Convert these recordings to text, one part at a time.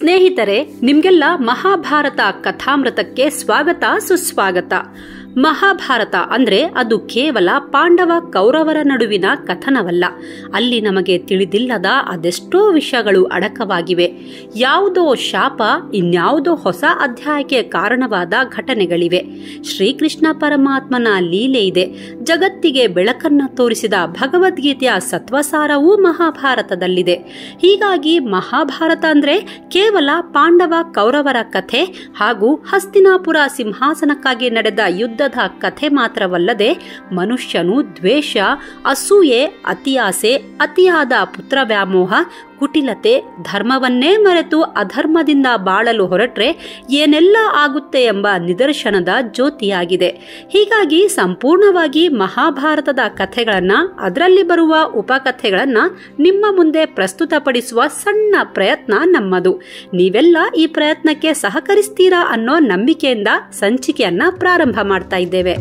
ಸ್ನೇಹಿತರೆ ನಿಮ್ಗೆಲ್ಲ ಮಹಾಭಾರತ ಕಥಾಮೃತಕ್ಕೆ ಸ್ವಾಗತ ಸುಸ್ವಾಗತ ಮಹಾಭಾರತ ಅಂದ್ರೆ ಅದು ಕೇವಲ ಪಾಂಡವ ಕೌರವರ ನಡುವಿನ ಕಥನವಲ್ಲ ಅಲ್ಲಿ ನಮಗೆ ತಿಳಿದಿಲ್ಲದ ಅದೆಷ್ಟೋ ವಿಷಯಗಳು ಅಡಕವಾಗಿವೆ ಯಾವುದೋ ಶಾಪ ಇನ್ಯಾವುದೋ ಹೊಸ ಅಧ್ಯಾಯಕ್ಕೆ ಕಾರಣವಾದ ಘಟನೆಗಳಿವೆ ಶ್ರೀಕೃಷ್ಣ ಪರಮಾತ್ಮನ ಲೀಲೆ ಇದೆ ಜಗತ್ತಿಗೆ ಬೆಳಕನ್ನ ತೋರಿಸಿದ ಭಗವದ್ಗೀತೆಯ ಸತ್ವಸಾರವೂ ಮಹಾಭಾರತದಲ್ಲಿದೆ ಹೀಗಾಗಿ ಮಹಾಭಾರತ ಅಂದ್ರೆ ಕೇವಲ ಪಾಂಡವ ಕೌರವರ ಕಥೆ ಹಾಗೂ ಹಸ್ತಿನಾಪುರ ಸಿಂಹಾಸನಕ್ಕಾಗಿ ನಡೆದ ಯುದ್ಧದ ಕಥೆ ಮಾತ್ರವಲ್ಲದೆ ಮನುಷ್ಯನು ದ್ವೇಷ ಅಸೂಯೆ ಅತಿಯಾಸೆ ಅತಿಯಾದ ಪುತ್ರ ವ್ಯಾಮೋಹ ಕುಟಿಲತೆ ಧರ್ಮವನ್ನೇ ಮರೆತು ಅಧರ್ಮದಿಂದ ಬಾಳಲು ಹೊರಟ್ರೆ ಏನೆಲ್ಲ ಆಗುತ್ತೆ ಎಂಬ ನಿದರ್ಶನದ ಜ್ಯೋತಿಯಾಗಿದೆ ಹೀಗಾಗಿ ಸಂಪೂರ್ಣವಾಗಿ ಮಹಾಭಾರತದ ಕಥೆಗಳನ್ನ ಅದರಲ್ಲಿ ಬರುವ ಉಪಕಥೆಗಳನ್ನ ನಿಮ್ಮ ಮುಂದೆ ಪ್ರಸ್ತುತಪಡಿಸುವ ಸಣ್ಣ ಪ್ರಯತ್ನ ನಮ್ಮದು ನೀವೆಲ್ಲ ಈ ಪ್ರಯತ್ನಕ್ಕೆ ಸಹಕರಿಸ್ತೀರಾ ಅನ್ನೋ ನಂಬಿಕೆಯಿಂದ ಸಂಚಿಕೆಯನ್ನ ಪ್ರಾರಂಭ ಮಾಡ್ತಾ ಇದ್ದೇವೆ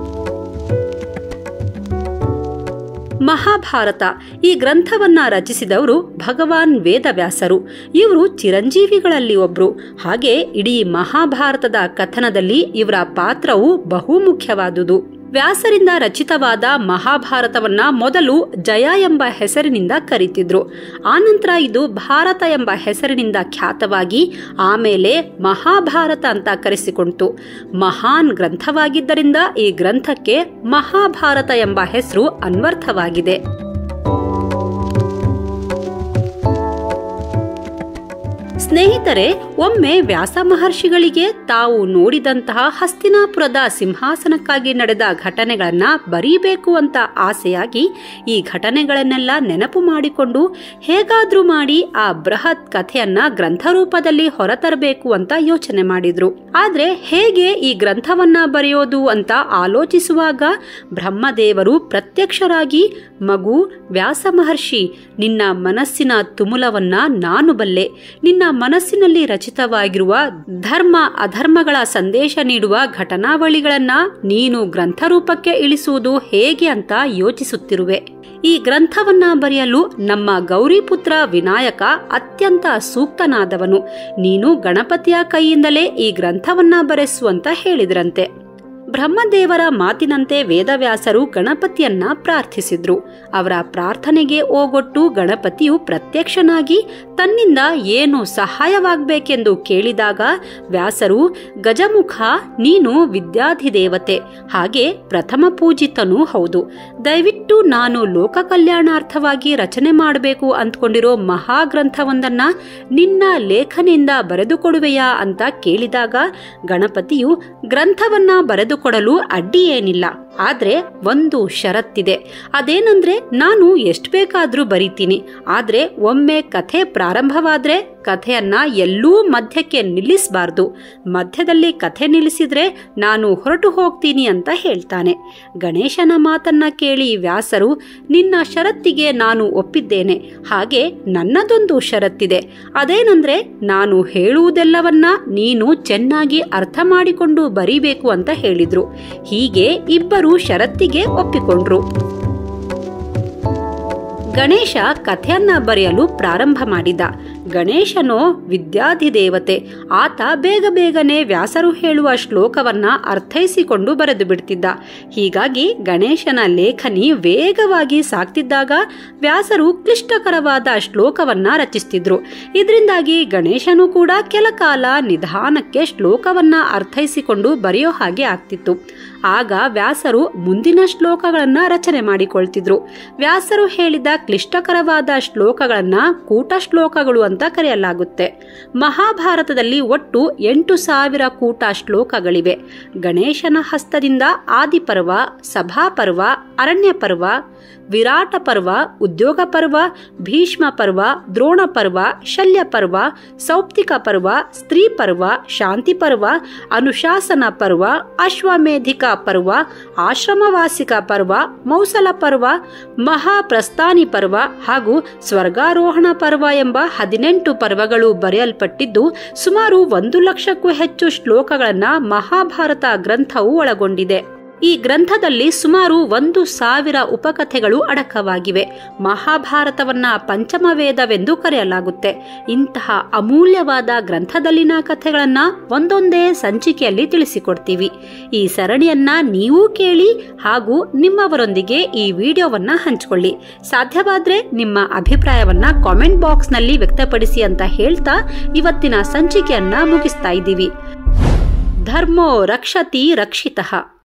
ಮಹಾಭಾರತ ಈ ಗ್ರಂಥವನ್ನ ರಚಿಸಿದವರು ಭಗವಾನ್ ವೇದವ್ಯಾಸರು ಇವರು ಚಿರಂಜೀವಿಗಳಲ್ಲಿ ಒಬ್ರು ಹಾಗೆ ಇಡೀ ಮಹಾಭಾರತದ ಕಥನದಲ್ಲಿ ಇವರ ಪಾತ್ರವು ಬಹುಮುಖ್ಯವಾದುದು ವ್ಯಾಸರಿಂದ ರಚಿತವಾದ ಮಹಾಭಾರತವನ್ನ ಮೊದಲು ಜಯ ಎಂಬ ಹೆಸರಿನಿಂದ ಕರೀತಿದ್ರು ಆನಂತರ ಇದು ಭಾರತ ಎಂಬ ಹೆಸರಿನಿಂದ ಖ್ಯಾತವಾಗಿ ಆಮೇಲೆ ಮಹಾಭಾರತ ಅಂತ ಕರೆಸಿಕೊಂಡಿತು ಮಹಾನ್ ಗ್ರಂಥವಾಗಿದ್ದರಿಂದ ಈ ಗ್ರಂಥಕ್ಕೆ ಮಹಾಭಾರತ ಎಂಬ ಹೆಸರು ಅನ್ವರ್ಥವಾಗಿದೆ ಸ್ನೇಹಿತರೆ ಒಮ್ಮೆ ವ್ಯಾಸ ಮಹರ್ಷಿಗಳಿಗೆ ತಾವು ನೋಡಿದಂತಹ ಹಸ್ತಿನಾಪುರದ ಸಿಂಹಾಸನಕ್ಕಾಗಿ ನಡೆದ ಘಟನೆಗಳನ್ನ ಬರೀಬೇಕು ಅಂತ ಆಸೆಯಾಗಿ ಈ ಘಟನೆಗಳನ್ನೆಲ್ಲ ನೆನಪು ಮಾಡಿಕೊಂಡು ಹೇಗಾದ್ರೂ ಮಾಡಿ ಆ ಬೃಹತ್ ಕಥೆಯನ್ನ ಗ್ರಂಥ ರೂಪದಲ್ಲಿ ಹೊರತರಬೇಕು ಅಂತ ಯೋಚನೆ ಮಾಡಿದ್ರು ಆದ್ರೆ ಹೇಗೆ ಈ ಗ್ರಂಥವನ್ನ ಬರೆಯೋದು ಅಂತ ಆಲೋಚಿಸುವಾಗ ಬ್ರಹ್ಮದೇವರು ಪ್ರತ್ಯಕ್ಷರಾಗಿ ಮಗು ವ್ಯಾಸ ಮಹರ್ಷಿ ನಿನ್ನ ಮನಸ್ಸಿನ ತುಮುಲವನ್ನ ನಾನು ಬಲ್ಲೆ ನಿನ್ನ ಮನಸ್ಸಿನಲ್ಲಿ ರಚಿತವಾಗಿರುವ ಧರ್ಮ ಅಧರ್ಮಗಳ ಸಂದೇಶ ನೀಡುವ ಘಟನಾವಳಿಗಳನ್ನ ನೀನು ಗ್ರಂಥರೂಪಕ್ಕೆ ಇಳಿಸುವುದು ಹೇಗೆ ಅಂತ ಯೋಚಿಸುತ್ತಿರುವೆ ಈ ಗ್ರಂಥವನ್ನ ಬರೆಯಲು ನಮ್ಮ ಗೌರಿಪುತ್ರ ವಿನಾಯಕ ಅತ್ಯಂತ ಸೂಕ್ತನಾದವನು ನೀನು ಗಣಪತಿಯ ಕೈಯಿಂದಲೇ ಈ ಗ್ರಂಥವನ್ನ ಬರೆಸುವಂತ ಹೇಳಿದ್ರಂತೆ ಬ್ರಹ್ಮದೇವರ ಮಾತಿನಂತೆ ವೇದವ್ಯಾಸರು ಗಣಪತಿಯನ್ನ ಪ್ರಾರ್ಥಿಸಿದ್ರು ಅವರ ಪ್ರಾರ್ಥನೆಗೆ ಓಗೊಟ್ಟು ಗಣಪತಿಯು ಪ್ರತ್ಯಕ್ಷನಾಗಿ ತನ್ನಿಂದ ಏನು ಸಹಾಯವಾಗಬೇಕೆಂದು ಕೇಳಿದಾಗ ವ್ಯಾಸರು ಗಜಮುಖ ನೀನು ವಿದ್ಯಾಧಿದೇವತೆ ಹಾಗೆ ಪ್ರಥಮ ಪೂಜಿತನೂ ಹೌದು ದಯವಿಟ್ಟು ನಾನು ಲೋಕ ಕಲ್ಯಾಣಾರ್ಥವಾಗಿ ರಚನೆ ಮಾಡಬೇಕು ಅಂದ್ಕೊಂಡಿರೋ ಮಹಾಗ್ರಂಥವೊಂದನ್ನ ನಿನ್ನ ಲೇಖನಿಂದ ಬರೆದುಕೊಡುವೆಯಾ ಅಂತ ಕೇಳಿದಾಗ ಗಣಪತಿಯು ಗ್ರಂಥವನ್ನ ಬರೆದು ಕೊಡಲು ಅಡ್ಡಿ ಏನಿಲ್ಲ ಆದ್ರೆ ಒಂದು ಷರತ್ತಿದೆ ಅದೇನಂದ್ರೆ ನಾನು ಎಷ್ಟು ಬೇಕಾದ್ರೂ ಬರಿತೀನಿ ಆದ್ರೆ ಒಮ್ಮೆ ಕಥೆ ಪ್ರಾರಂಭವಾದ್ರೆ ಕಥೆಯನ್ನ ಎಲ್ಲೂ ಮಧ್ಯಕ್ಕೆ ನಿಲ್ಲಿಸಬಾರ್ದು ಮಧ್ಯದಲ್ಲಿ ಕಥೆ ನಿಲ್ಲಿಸಿದ್ರೆ ನಾನು ಹೊರಟು ಹೋಗ್ತೀನಿ ಅಂತ ಹೇಳ್ತಾನೆ ಗಣೇಶನ ಮಾತನ್ನ ಕೇಳಿ ವ್ಯಾಸರು ನಿನ್ನ ಷರತ್ತಿಗೆ ನಾನು ಒಪ್ಪಿದ್ದೇನೆ ಹಾಗೆ ನನ್ನದೊಂದು ಷರತ್ತಿದೆ ಅದೇನಂದ್ರೆ ನಾನು ಹೇಳುವುದೆಲ್ಲವನ್ನ ನೀನು ಚೆನ್ನಾಗಿ ಅರ್ಥ ಮಾಡಿಕೊಂಡು ಬರೀಬೇಕು ಅಂತ ಹೇಳಿದ್ರು ಹೀಗೆ ಇಬ್ಬರು ಷರತ್ತಿಗೆ ಒಪ್ಪಿಕೊಂಡ್ರು ಗಣೇಶ ಕಥೆಯನ್ನ ಬರೆಯಲು ಪ್ರಾರಂಭ ಮಾಡಿದ ಗಣೇಶನೋ ವಿದ್ಯಾಧಿದೇವತೆ ಆತ ಬೇಗ ಬೇಗನೆ ವ್ಯಾಸರು ಹೇಳುವ ಶ್ಲೋಕವನ್ನ ಅರ್ಥೈಸಿಕೊಂಡು ಬರೆದು ಬಿಡ್ತಿದ್ದ ಹೀಗಾಗಿ ಗಣೇಶನ ಲೇಖನಿ ವೇಗವಾಗಿ ಸಾಕ್ತಿದ್ದಾಗ ವ್ಯಾಸರು ಕ್ಲಿಷ್ಟಕರವಾದ ಶ್ಲೋಕವನ್ನ ರಚಿಸ್ತಿದ್ರು ಇದರಿಂದಾಗಿ ಗಣೇಶನು ಕೂಡ ಕೆಲ ಕಾಲ ನಿಧಾನಕ್ಕೆ ಶ್ಲೋಕವನ್ನ ಅರ್ಥೈಸಿಕೊಂಡು ಬರೆಯೋ ಹಾಗೆ ಆಗ್ತಿತ್ತು ಆಗ ವ್ಯಾಸರು ಮುಂದಿನ ಶ್ಲೋಕಗಳನ್ನ ರಚನೆ ಮಾಡಿಕೊಳ್ತಿದ್ರು ವ್ಯಾಸರು ಹೇಳಿದ ಕ್ಲಿಷ್ಟಕರವಾದ ಶ್ಲೋಕಗಳನ್ನ ಕೂಟ ಶ್ಲೋಕಗಳು ಅಂತ ಕರೆಯಲಾಗುತ್ತೆ ಮಹಾಭಾರತದಲ್ಲಿ ಒಟ್ಟು ಎಂಟು ಸಾವಿರ ಕೂಟ ಶ್ಲೋಕಗಳಿವೆ ಗಣೇಶನ ಹಸ್ತದಿಂದ ಆದಿಪರ್ವ ಸಭಾಪರ್ವ ಅರಣ್ಯ ಪರ್ವ ವಿರಾಟ ಪರ್ವ ಉದ್ಯೋಗ ಪರ್ವ ಭೀಷ್ಮ ಪರ್ವ ದ್ರೋಣ ಪರ್ವ ಶಲ್ಯ ಪರ್ವ ಸೌಪ್ತಿಕ ಪರ್ವ ಸ್ತ್ರೀ ಪರ್ವ ಶಾಂತಿ ಪರ್ವ ಅನುಶಾಸನ ಪರ್ವ ಅಶ್ವಮೇಧಿಕ ಪರ್ವ ಆಶ್ರಮವಾಸಿಕ ಪರ್ವ ಮೌಸಲ ಪರ್ವ ಮಹಾಪ್ರಸ್ಥಾನಿ ಪರ್ವ ಹಾಗೂ ಸ್ವರ್ಗಾರೋಹಣ ಪರ್ವ ಎಂಬ ಹದಿನೆಂಟು ಪರ್ವಗಳು ಬರೆಯಲ್ಪಟ್ಟಿದ್ದು ಸುಮಾರು ಒಂದು ಲಕ್ಷಕ್ಕೂ ಹೆಚ್ಚು ಶ್ಲೋಕಗಳನ್ನ ಮಹಾಭಾರತ ಗ್ರಂಥವು ಒಳಗೊಂಡಿದೆ ಈ ಗ್ರಂಥದಲ್ಲಿ ಸುಮಾರು ಒಂದು ಸಾವಿರ ಉಪಕಥೆಗಳು ಅಡಕವಾಗಿವೆ ಮಹಾಭಾರತವನ್ನ ಪಂಚಮ ವೇದವೆಂದು ಕರೆಯಲಾಗುತ್ತೆ ಇಂತಹ ಅಮೂಲ್ಯವಾದ ಗ್ರಂಥದಲ್ಲಿನ ಕಥೆಗಳನ್ನ ಒಂದೊಂದೇ ಸಂಚಿಕೆಯಲ್ಲಿ ತಿಳಿಸಿಕೊಡ್ತೀವಿ ಈ ಸರಣಿಯನ್ನ ನೀವು ಕೇಳಿ ಹಾಗೂ ನಿಮ್ಮವರೊಂದಿಗೆ ಈ ವಿಡಿಯೋವನ್ನ ಹಂಚಿಕೊಳ್ಳಿ ಸಾಧ್ಯವಾದ್ರೆ ನಿಮ್ಮ ಅಭಿಪ್ರಾಯವನ್ನ ಕಾಮೆಂಟ್ ಬಾಕ್ಸ್ನಲ್ಲಿ ವ್ಯಕ್ತಪಡಿಸಿ ಅಂತ ಹೇಳ್ತಾ ಇವತ್ತಿನ ಸಂಚಿಕೆಯನ್ನ ಮುಗಿಸ್ತಾ ಇದ್ದೀವಿ ಧರ್ಮೋ ರಕ್ಷತಿ ರಕ್ಷಿತಃ